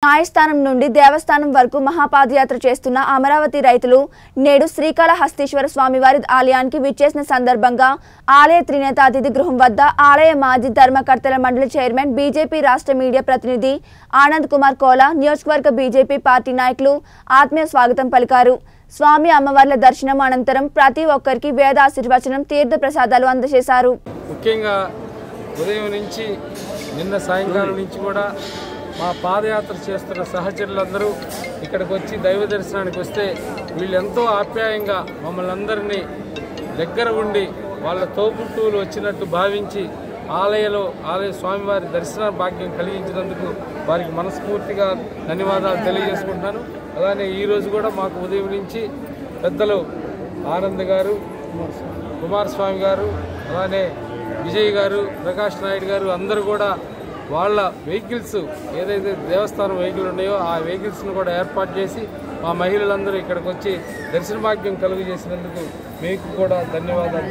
న్యాయస్థానం నుండి దేవస్థానం వరకు మహాపాదయాత్ర చేస్తున్న అమరావతి రైతులు నేడు శ్రీకాళహస్తీశ్వర స్వామివారి ఆలయానికి విచ్చేసిన సందర్భంగా ఆలయ త్రినేత అతిథి గృహం వద్ద ఆలయ మాజీ ధర్మకర్తల మండలి చైర్మన్ బీజేపీ రాష్ట్ర మీడియా ప్రతినిధి ఆనంద్ కుమార్ కోలా నియోజకవర్గ బీజేపీ పార్టీ నాయకులు ఆత్మీయ స్వాగతం పలికారు స్వామి అమ్మవార్ల దర్శనం అనంతరం ప్రతి ఒక్కరికి వేదాశీర్వచనం తీర్థ ప్రసాదాలు అందజేశారు ముఖ్యంగా ఉదయం నుంచి నిన్న సాయంకాలం నుంచి కూడా మా పాదయాత్ర చేస్తున్న సహచరులందరూ ఇక్కడికి వచ్చి దైవ దర్శనానికి వస్తే వీళ్ళు ఎంతో ఆప్యాయంగా మమ్మల్ని అందరినీ దగ్గర ఉండి వాళ్ళ తోబుట్టువులు వచ్చినట్టు భావించి ఆలయలో ఆలయ స్వామివారి దర్శన భాగ్యం కలిగించినందుకు వారికి మనస్ఫూర్తిగా ధన్యవాదాలు తెలియజేసుకుంటున్నాను అలానే ఈరోజు కూడా మాకు ఉదయం నుంచి పెద్దలు ఆనంద్ గారు కుమారస్వామి గారు అలానే విజయ్ గారు ప్రకాష్ నాయుడు గారు అందరూ కూడా వాళ్ళ వెహికల్స్ ఏదైతే దేవస్థానం వెహికల్ ఉన్నాయో ఆ వెహికల్స్ను కూడా ఏర్పాటు చేసి మా మహిళలందరూ ఇక్కడికి వచ్చి దర్శన భాగ్యం కలుగు చేసినందుకు మీకు కూడా ధన్యవాదాలు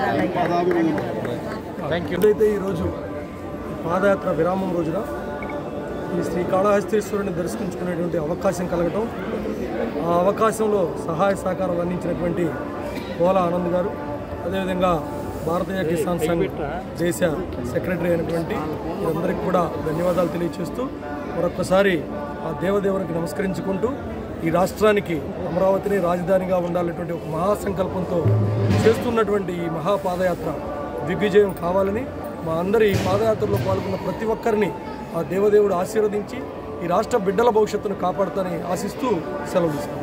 థ్యాంక్ యూ ఏదైతే ఈరోజు ఈ పాదయాత్ర విరామం రోజున ఈ శ్రీ కాళహస్తీశ్వరుని దర్శించుకునేటువంటి అవకాశం కలగటం ఆ అవకాశంలో సహాయ సహకారాలు అందించినటువంటి కోల ఆనంద్ గారు అదేవిధంగా భారతీయ కిసాన్ సంఘ్ దేశ సెక్రటరీ అయినటువంటి వీరందరికీ కూడా ధన్యవాదాలు తెలియజేస్తూ మరొక్కసారి ఆ దేవదేవునికి నమస్కరించుకుంటూ ఈ రాష్ట్రానికి అమరావతిని రాజధానిగా ఉండాలనేటువంటి ఒక మహాసంకల్పంతో చేస్తున్నటువంటి ఈ మహాపాదయాత్ర దిగ్విజయం కావాలని మా అందరి ఈ పాదయాత్రలో పాల్గొన్న ప్రతి ఒక్కరిని ఆ దేవదేవుడు ఆశీర్వదించి ఈ రాష్ట్ర బిడ్డల భవిష్యత్తును కాపాడుతానని ఆశిస్తూ సెలవు తీసుకుంటాం